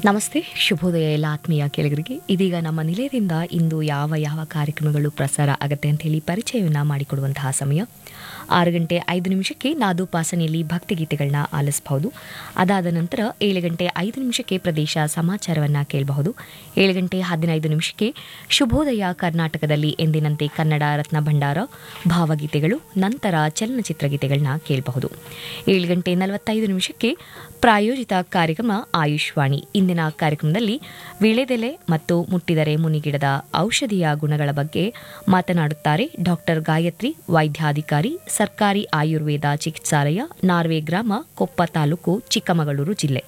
ನಮಸ್ತೆ ಶುಭೋದಯ ಎಲ್ಲ ಆತ್ಮೀಯ ಕೇಳಿಗರಿಗೆ ಇದೀಗ ನಮ್ಮ ನಿಲಯದಿಂದ ಇಂದು ಯಾವ ಯಾವ ಕಾರ್ಯಕ್ರಮಗಳು ಪ್ರಸಾರ ಆಗತ್ತೆ ಅಂತ ಹೇಳಿ ಪರಿಚಯವನ್ನು ಮಾಡಿಕೊಡುವಂತಹ ಸಮಯ ಆರು ಗಂಟೆ ಐದು ನಿಮಿಷಕ್ಕೆ ನಾದೋಪಾಸನೆಯಲ್ಲಿ ಭಕ್ತಿಗೀತೆಗಳನ್ನ ಆಲಿಸಬಹುದು ಅದಾದ ನಂತರ ಏಳು ಗಂಟೆ ಐದು ನಿಮಿಷಕ್ಕೆ ಪ್ರದೇಶ ಸಮಾಚಾರವನ್ನು ಕೇಳಬಹುದು ಏಳು ಗಂಟೆ ಹದಿನೈದು ನಿಮಿಷಕ್ಕೆ ಶುಭೋದಯ ಕರ್ನಾಟಕದಲ್ಲಿ ಎಂದಿನಂತೆ ಕನ್ನಡ ರತ್ನ ಭಂಡಾರ ಭಾವಗೀತೆಗಳು ನಂತರ ಚಲನಚಿತ್ರ ಗೀತೆಗಳನ್ನ ಕೇಳಬಹುದು ಏಳು ಗಂಟೆ ನಲವತ್ತೈದು ನಿಮಿಷಕ್ಕೆ ಪ್ರಾಯೋಜಿತ ಕಾರ್ಯಕ್ರಮ ಆಯುಷ್ವಾಣಿ ಇಂದಿನ ಕಾರ್ಯಕ್ರಮದಲ್ಲಿ ವಿಳೆದೆಲೆ ಮತ್ತು ಮುಟ್ಟಿದರೆ ಮುನಿಗಿಡದ ಔಷಧಿಯ ಗುಣಗಳ ಬಗ್ಗೆ ಮಾತನಾಡುತ್ತಾರೆ ಡಾಕ್ಟರ್ ಗಾಯತ್ರಿ ವೈದ್ಯಾಧಿಕಾರಿ ಸರ್ಕಾರಿ ಆಯುರ್ವೇದ ಚಿಕಿತ್ಸಾಲಯ ನಾರ್ವೆ ಗ್ರಾಮ ಕೊಪ್ಪ ತಾಲೂಕು ಚಿಕ್ಕಮಗಳೂರು ಜಿಲ್ಲೆ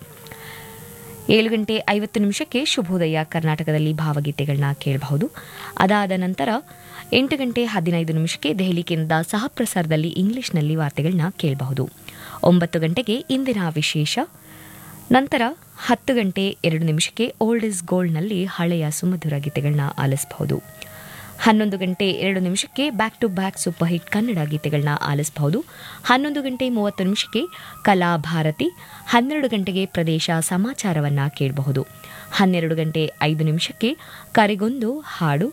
ಏಳು ಗಂಟೆ ಐವತ್ತು ನಿಮಿಷಕ್ಕೆ ಶುಭೋದಯ ಕರ್ನಾಟಕದಲ್ಲಿ ಭಾವಗೀತೆಗಳನ್ನ ಕೇಳಬಹುದು ಅದಾದ ನಂತರ ಎಂಟು ಗಂಟೆ ಹದಿನೈದು ನಿಮಿಷಕ್ಕೆ ದೆಹಲಿ ಕೇಂದ್ರದ ಸಹಪ್ರಸಾರದಲ್ಲಿ ಇಂಗ್ಲಿಷ್ನಲ್ಲಿ ವಾರ್ತೆಗಳನ್ನ ಕೇಳಬಹುದು ಒಂಬತ್ತು ಗಂಟೆಗೆ ಇಂದಿನ ವಿಶೇಷ ನಂತರ ಹತ್ತು ಗಂಟೆ ಎರಡು ನಿಮಿಷಕ್ಕೆ ಓಲ್ಡ್ ಇಸ್ ಗೋಲ್ಡ್ನಲ್ಲಿ ಹಳೆಯ ಸುಮಧುರ ಗೀತೆಗಳನ್ನ ಆಲಿಸಬಹುದು ಹನ್ನೊಂದು ಗಂಟೆ ಎರಡು ನಿಮಿಷಕ್ಕೆ back to back super hit Kannada ಗೀತೆಗಳನ್ನ ಆಲಿಸಬಹುದು ಹನ್ನೊಂದು ಗಂಟೆ ಮೂವತ್ತು ನಿಮಿಷಕ್ಕೆ ಕಲಾ ಭಾರತಿ ಹನ್ನೆರಡು ಗಂಟೆಗೆ ಪ್ರದೇಶ ಸಮಾಚಾರವನ್ನು ಕೇಳಬಹುದು ಹನ್ನೆರಡು ಗಂಟೆ ಐದು ನಿಮಿಷಕ್ಕೆ ಕರೆಗೊಂದು ಹಾಡು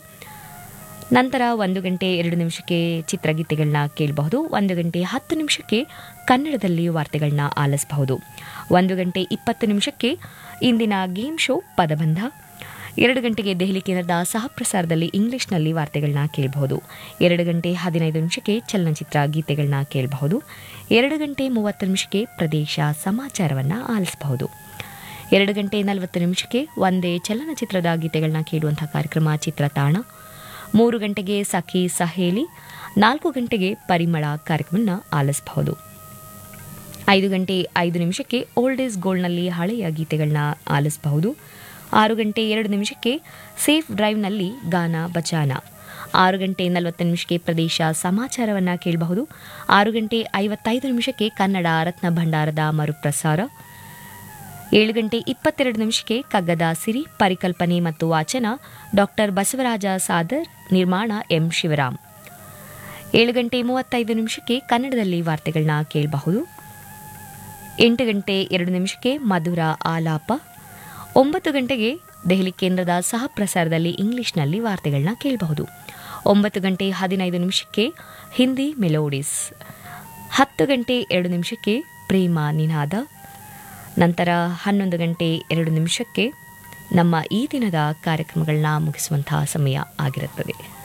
ನಂತರ ಒಂದು ಗಂಟೆ ಎರಡು ನಿಮಿಷಕ್ಕೆ ಚಿತ್ರಗೀತೆಗಳನ್ನ ಕೇಳಬಹುದು ಒಂದು ಗಂಟೆ ಹತ್ತು ನಿಮಿಷಕ್ಕೆ ಕನ್ನಡದಲ್ಲಿ ವಾರ್ತೆಗಳನ್ನ ಆಲಿಸಬಹುದು ಒಂದು ಗಂಟೆ ಇಪ್ಪತ್ತು ನಿಮಿಷಕ್ಕೆ ಇಂದಿನ ಗೇಮ್ ಶೋ ಪದಬಂಧ ಎರಡು ಗಂಟೆಗೆ ದೆಹಲಿ ಕೇಂದ್ರದ ಸಹಪ್ರಸಾರದಲ್ಲಿ ಇಂಗ್ಲಿಷ್ನಲ್ಲಿ ವಾರ್ತೆಗಳನ್ನ ಕೇಳಬಹುದು ಎರಡು ಗಂಟೆ ಹದಿನೈದು ನಿಮಿಷಕ್ಕೆ ಚಲನಚಿತ್ರ ಗೀತೆಗಳನ್ನ ಕೇಳಬಹುದು ಎರಡು ಗಂಟೆ ಮೂವತ್ತು ನಿಮಿಷಕ್ಕೆ ಪ್ರದೇಶ ಸಮಾಚಾರವನ್ನು ಆಲಿಸಬಹುದು ಎರಡು ಗಂಟೆ ನಲವತ್ತು ನಿಮಿಷಕ್ಕೆ ಒಂದೇ ಚಲನಚಿತ್ರದ ಗೀತೆಗಳನ್ನ ಕೇಳುವಂತಹ ಕಾರ್ಯಕ್ರಮ ಚಿತ್ರತಾಣ ಮೂರು ಗಂಟೆಗೆ ಸಖಿ ಸಹೇಲಿ ನಾಲ್ಕು ಗಂಟೆಗೆ ಪರಿಮಳ ಕಾರ್ಯಕ್ರಮವನ್ನು ಆಲಿಸಬಹುದು ಐದು ಗಂಟೆ ಐದು ನಿಮಿಷಕ್ಕೆ ಓಲ್ಡ್ ಈಸ್ ಗೋಲ್ಡ್ನಲ್ಲಿ ಹಳೆಯ ಗೀತೆಗಳನ್ನ ಆಲಿಸಬಹುದು ಆರು ಗಂಟೆ ಎರಡು ನಿಮಿಷಕ್ಕೆ ಸೇಫ್ ಡ್ರೈವ್ನಲ್ಲಿ ಗಾನ ಬಚಾನ ಆರು ಗಂಟೆ ನಲವತ್ತು ನಿಮಿಷಕ್ಕೆ ಪ್ರದೇಶ ಸಮಾಚಾರವನ್ನು ಕೇಳಬಹುದು ಆರು ಗಂಟೆ ಐವತ್ತೈದು ನಿಮಿಷಕ್ಕೆ ಕನ್ನಡ ರತ್ನ ಭಂಡಾರದ ಮರುಪ್ರಸಾರ ಏಳು ಗಂಟೆ ಇಪ್ಪತ್ತೆರಡು ನಿಮಿಷಕ್ಕೆ ಕಗ್ಗದ ಸಿರಿ ಪರಿಕಲ್ಪನೆ ಮತ್ತು ವಾಚನ ಡಾಕ್ಟರ್ ಬಸವರಾಜ ಸಾದರ್ ನಿರ್ಮಾಣ ಎಂ ಶಿವರಾಮ್ ಏಳು ಗಂಟೆ ಮೂವತ್ತೈದು ನಿಮಿಷಕ್ಕೆ ಕನ್ನಡದಲ್ಲಿ ವಾರ್ತೆಗಳನ್ನ ಕೇಳಬಹುದು ಎಂಟು ಗಂಟೆ ಎರಡು ನಿಮಿಷಕ್ಕೆ ಮಧುರ ಆಲಾಪ ಒಂಬತ್ತು ಗಂಟೆಗೆ ದೆಹಲಿ ಕೇಂದ್ರದ ಸಹ ಪ್ರಸಾರದಲ್ಲಿ ಇಂಗ್ಲಿಷ್ನಲ್ಲಿ ವಾರ್ತೆಗಳನ್ನ ಕೇಳಬಹುದು ಒಂಬತ್ತು ಗಂಟೆ ಹದಿನೈದು ನಿಮಿಷಕ್ಕೆ ಹಿಂದಿ ಮೆಲೋಡಿಸ್ ಹತ್ತು ಗಂಟೆ ಎರಡು ನಿಮಿಷಕ್ಕೆ ಪ್ರೇಮ ನಿನಾದ ನಂತರ ಹನ್ನೊಂದು ಗಂಟೆ ಎರಡು ನಿಮಿಷಕ್ಕೆ ನಮ್ಮ ಈ ದಿನದ ಕಾರ್ಯಕ್ರಮಗಳನ್ನ ಮುಗಿಸುವಂತಹ ಸಮಯ ಆಗಿರುತ್ತದೆ